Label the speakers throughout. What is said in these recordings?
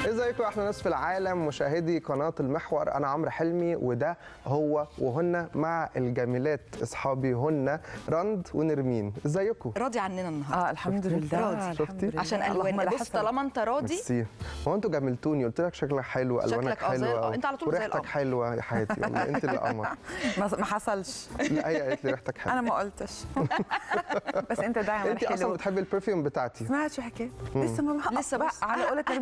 Speaker 1: ازيكم احنا ناس في العالم مشاهدي قناه المحور انا عمرو حلمي وده هو وهن مع الجميلات اصحابي هن رند ونرمين ازيكم
Speaker 2: راضي عننا النهارده
Speaker 3: اه الحمد
Speaker 1: شفتي؟
Speaker 3: لله
Speaker 2: راضي.
Speaker 1: شفتي؟
Speaker 3: الحمد لله.
Speaker 2: عشان
Speaker 3: اللهم
Speaker 2: الوان
Speaker 3: لا
Speaker 2: بص
Speaker 3: حسد.
Speaker 2: طالما انت راضي
Speaker 1: ميرسي هو انتوا جملتوني قلت لك شكلك حلو الوانك
Speaker 2: شكلك اه زي
Speaker 1: حلوه
Speaker 2: القمر. انت على طول زي
Speaker 1: وريحتك
Speaker 2: القمر.
Speaker 1: حلوه يا حياتي والله انت اللي قمر
Speaker 3: ما ما حصلش
Speaker 1: لا هي قالت لي ريحتك
Speaker 3: انا
Speaker 1: حلوه
Speaker 3: ما قلتش بس انت دائما
Speaker 1: انت اصلا
Speaker 3: حلو
Speaker 1: بتحبي البرفيوم بتاعتي
Speaker 3: سمعت شو حكيت؟ لسه ما بحق
Speaker 2: لسه بص.
Speaker 3: على قولة نرمي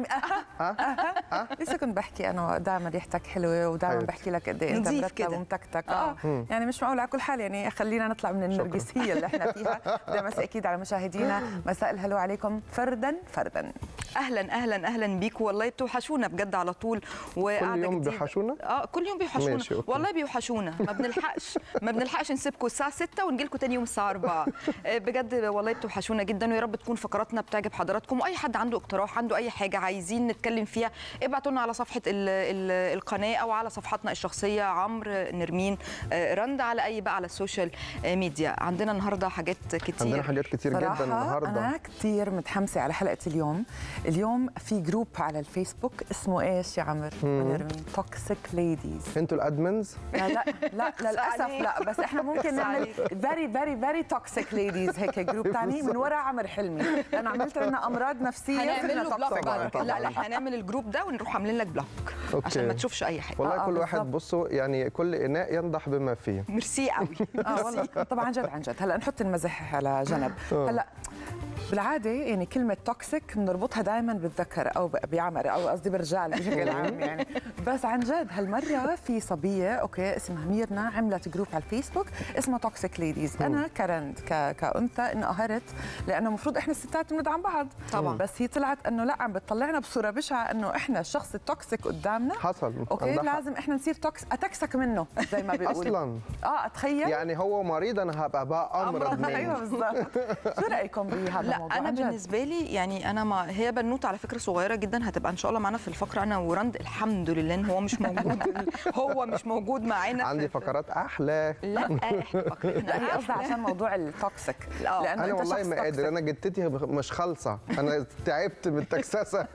Speaker 3: أها. لسه كنت بحكي انا دائما ريحتك حلوه ودائما
Speaker 1: حياتي.
Speaker 3: بحكي لك قد ايه انت
Speaker 2: نظيف
Speaker 3: مرتب
Speaker 2: كده.
Speaker 3: ومتكتك
Speaker 2: آه.
Speaker 3: اه يعني مش معقول على كل حال يعني خلينا نطلع من النرجسيه اللي احنا فيها بدي امسي اكيد على مشاهدينا مساء الهلو عليكم فردا فردا
Speaker 2: اهلا اهلا اهلا بيكم والله بتوحشونا بجد على طول وقعده
Speaker 1: كل يوم
Speaker 2: جديدة.
Speaker 1: بيوحشونا؟
Speaker 2: اه كل يوم بيوحشونا
Speaker 1: ماشي، أوكي.
Speaker 2: والله بيوحشونا ما بنلحقش ما بنلحقش نسيبكم الساعه 6 ونجي لكم تاني يوم الساعه 4 آه، بجد والله بتوحشونا جدا ويا رب تكون فقراتنا بتعجب حضراتكم واي حد عنده اقتراح عنده اي حاجه عايزين نتكلم فيها ابعتوا لنا على صفحه ال ال القناه او على صفحاتنا الشخصيه عمرو نرمين آه، رند على اي بقى على السوشيال آه، ميديا عندنا النهارده حاجات كتير
Speaker 1: عندنا حاجات كتير جدا
Speaker 3: صراحة
Speaker 1: النهارده
Speaker 3: أنا كثير متحمسة على حلقة اليوم اليوم في جروب على الفيسبوك اسمه إيش يا عمر؟ ونرمي توكسيك ليديز
Speaker 1: انتوا الادمنز
Speaker 3: لا لا لا للاسف
Speaker 2: عليك.
Speaker 3: لا بس احنا ممكن نعمل فيري فيري فيري توكسيك ليديز هيك جروب ثاني من ورا عمر حلمي لانه عملت لنا امراض نفسيه
Speaker 2: هنعمل
Speaker 3: صرنا
Speaker 2: له بلوك
Speaker 3: toxic.
Speaker 2: بعد كده. لا
Speaker 1: طبعاً.
Speaker 2: لا هنعمل الجروب ده ونروح عاملين لك بلوك
Speaker 1: أوكي.
Speaker 2: عشان ما تشوفش اي حاجه
Speaker 1: والله
Speaker 3: آه،
Speaker 1: كل
Speaker 3: آه،
Speaker 1: واحد
Speaker 3: بالظبط.
Speaker 1: بصوا يعني كل اناء ينضح بما فيه
Speaker 2: ميرسي قوي
Speaker 3: اه والله طبعا عن جد عن جد هلا نحط المزح على جنب هلا بالعاده يعني كلمه توكسيك بنربطها دائما بالذكر او بعمر او قصدي بالرجال بشكل عام يعني بس عن جد هالمره في صبيه اوكي اسمها ميرنا عملت جروب على الفيسبوك اسمه توكسيك ليديز انا كرند ك... كانثى انقهرت لانه المفروض احنا الستات بندعم بعض
Speaker 2: طبعاً.
Speaker 3: بس هي طلعت انه لا عم بتطلعنا بصوره بشعه انه احنا الشخص التوكسيك قدامنا
Speaker 1: حصل
Speaker 3: اوكي
Speaker 1: عندها حق.
Speaker 3: لازم احنا نصير توكس اتكسك منه زي ما بيقولوا
Speaker 1: اصلا
Speaker 3: اه اتخيل
Speaker 1: يعني هو مريض انا هبقى بقى امرض
Speaker 3: ايوه
Speaker 1: منه
Speaker 3: بالظبط شو رايكم بهذا
Speaker 2: لا
Speaker 3: الموضوع
Speaker 2: انا
Speaker 3: عن جد؟
Speaker 2: بالنسبه لي يعني انا ما هي بنوته على فكره صغيره جدا هتبقى ان شاء الله معانا في الفقره انا ورند الحمد لله ان هو مش موجود هو مش موجود معانا
Speaker 1: عندي
Speaker 2: في-
Speaker 1: فقرات احلى
Speaker 2: لا احنا فقرتنا
Speaker 3: لا هي قصدها
Speaker 2: أحلى.
Speaker 3: عشان موضوع التوكسيك
Speaker 2: آه.
Speaker 3: لانه
Speaker 1: انا
Speaker 3: انت
Speaker 1: والله
Speaker 3: شخص
Speaker 1: ما قادر
Speaker 3: توكسيك.
Speaker 1: انا جدتي مش خالصه انا تعبت من التكسسه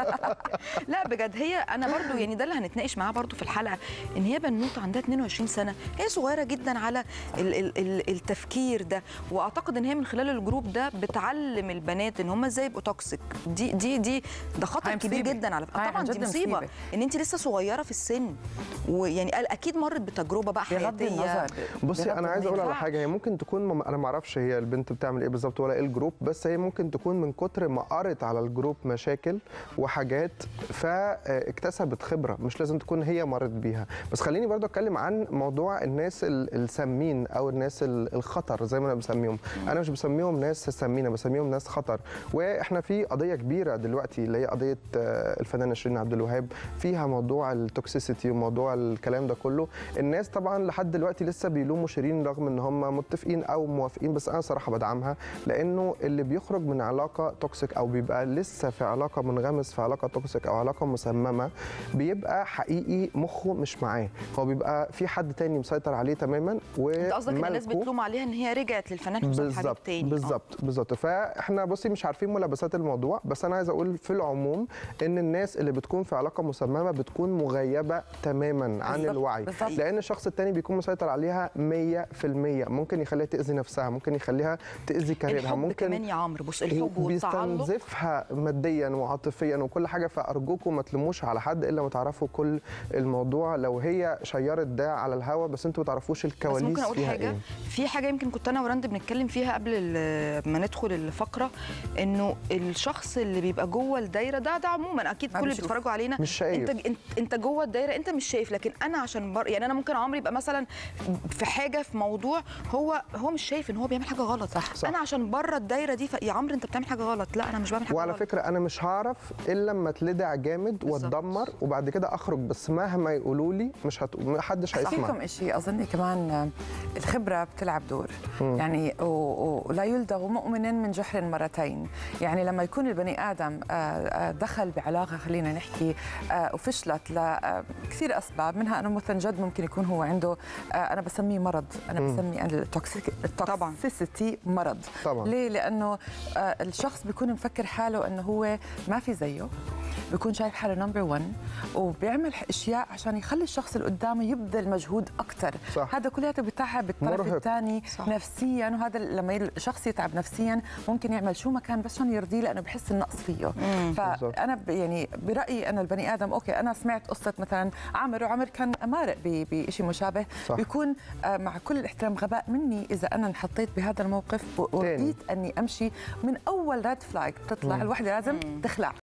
Speaker 2: لا بجد هي انا برضو يعني ده اللي هنتناقش معاها برضو في الحلقه ان هي بنوته عندها 22 سنه هي صغيره جدا على ال ال ال التفكير ده واعتقد ان هي من خلال الجروب ده بتعلم البنات ان هم ازاي يبقوا توكسيك دي دي دي ده خطر
Speaker 3: هاي
Speaker 2: كبير
Speaker 3: مصيبة.
Speaker 2: جدا على
Speaker 3: هاي
Speaker 2: طبعا
Speaker 3: عن
Speaker 2: دي
Speaker 3: جد
Speaker 2: مصيبه
Speaker 3: مصيبة.
Speaker 2: ان انت لسه صغيره في السن ويعني قال اكيد مرت بتجربه بقى
Speaker 3: بغض
Speaker 2: حياتيه
Speaker 3: النظر
Speaker 1: بصي
Speaker 3: بغض
Speaker 1: انا عايز اقول على
Speaker 2: ينفعش.
Speaker 1: حاجه هي ممكن تكون مم... انا ما اعرفش هي البنت بتعمل ايه بالظبط ولا ايه الجروب بس هي ممكن تكون من كتر ما قرت على الجروب مشاكل وحاجات فاكتسبت خبره مش لازم تكون هي مرت بيها بس خليني برضو اتكلم عن موضوع الناس ال- السامين او الناس ال- الخطر زي ما انا بسميهم انا مش بسميهم ناس سامين أنا بسميهم ناس خطر واحنا في قضيه كبيره دلوقتي اللي هي قضيه آه، الفنانه شيرين عبد الوهاب فيها موضوع التوكسيسيتي وموضوع الكلام ده كله الناس طبعا لحد دلوقتي لسه بيلوموا شيرين رغم ان هم متفقين او موافقين بس انا صراحه بدعمها لانه اللي بيخرج من علاقه توكسيك او بيبقى لسه في علاقه منغمس في علاقه توكسيك او علاقه مسممه بيبقى حقيقي مخه مش معاه هو بيبقى في حد تاني مسيطر عليه تماما
Speaker 2: انت قصدك ان الناس
Speaker 1: وملكه
Speaker 2: بتلوم عليها ان هي رجعت للفنان حسام حبيب
Speaker 1: بالظبط
Speaker 2: تاني آه.
Speaker 1: بالظبط بالظبط فاحنا بصي مش عارفين ملابسات الموضوع بس انا عايز اقول في العموم ان الناس اللي بتكون في علاقه مسممه بتكون مغيبه تماما عن
Speaker 3: بالظبط،
Speaker 1: الوعي
Speaker 3: بالظبط.
Speaker 1: لان الشخص التاني بيكون مسيطر عليها 100% ممكن يخليها تاذي نفسها ممكن يخليها تاذي كاريرها
Speaker 2: الحب
Speaker 1: ممكن
Speaker 2: كمان يا عمرو بص الحب والتعلق
Speaker 1: بيستنزفها ماديا وعاطفيا وكل حاجه فارجوكم ما تلموش على حد الا ما تعرفوا كل الموضوع لو هي شيرت ده على الهوا بس انتوا ما تعرفوش
Speaker 2: بس
Speaker 1: الكواليس
Speaker 2: ممكن اقول
Speaker 1: فيها
Speaker 2: حاجه
Speaker 1: ايه
Speaker 2: في حاجه يمكن كنت انا ورند بنتكلم فيها قبل ال- ما ندخل الفقره انه الشخص اللي بيبقى جوه الدايره ده ده عموما اكيد
Speaker 3: ما
Speaker 2: كل اللي
Speaker 3: بيشوف.
Speaker 2: بيتفرجوا علينا
Speaker 1: مش شايف.
Speaker 2: انت انت, انت جوه الدايره انت مش شايف لكن انا عشان بر يعني انا ممكن عمري يبقى مثلا في حاجه في موضوع هو هو مش شايف ان هو بيعمل حاجه غلط صح,
Speaker 1: صح.
Speaker 2: انا عشان بره الدايره دي ف... يا عمرو انت بتعمل حاجه غلط لا انا مش بعمل حاجه
Speaker 1: وعلى
Speaker 2: غلط.
Speaker 1: فكره انا مش هعرف الا لما اتلدع جامد
Speaker 2: بالظبط.
Speaker 1: واتدمر وبعد كده اخرج بس مهما يقولوا لي مش هت... محدش هيسمع
Speaker 3: فيكم شيء اظن كمان الخبره بتلعب دور يعني و- و- ولا يلدغ مؤمن من جحر مرتين جهتين يعني لما يكون البني ادم آه، آه، دخل بعلاقه خلينا نحكي آه، وفشلت لكثير اسباب منها انه مثلا جد ممكن يكون هو عنده آه، انا بسميه مرض انا بسمي التوكسيك
Speaker 2: طبعاً.
Speaker 3: التوكسيسيتي مرض
Speaker 1: طبعاً.
Speaker 3: ليه لانه آه، الشخص بيكون مفكر حاله انه هو ما في زيه بيكون شايف حاله نمبر 1 وبيعمل اشياء عشان يخلي الشخص اللي قدامه يبذل مجهود اكثر
Speaker 1: صح.
Speaker 3: هذا كلياته بتعب الطرف
Speaker 1: مرهق.
Speaker 3: الثاني
Speaker 2: صح.
Speaker 3: نفسيا وهذا لما الشخص يتعب نفسيا ممكن يعمل شو ما كان بس عشان يرضيه لانه بحس النقص فيه
Speaker 1: بالضبط.
Speaker 3: فانا ب- يعني برايي انا البني ادم اوكي انا سمعت قصه مثلا عامر وعمر كان مارق ب- بشيء مشابه
Speaker 1: صح.
Speaker 3: بيكون آه، مع كل الاحترام غباء مني اذا انا انحطيت بهذا الموقف ورضيت اني امشي من اول ريد فلاج بتطلع الوحده لازم تخلع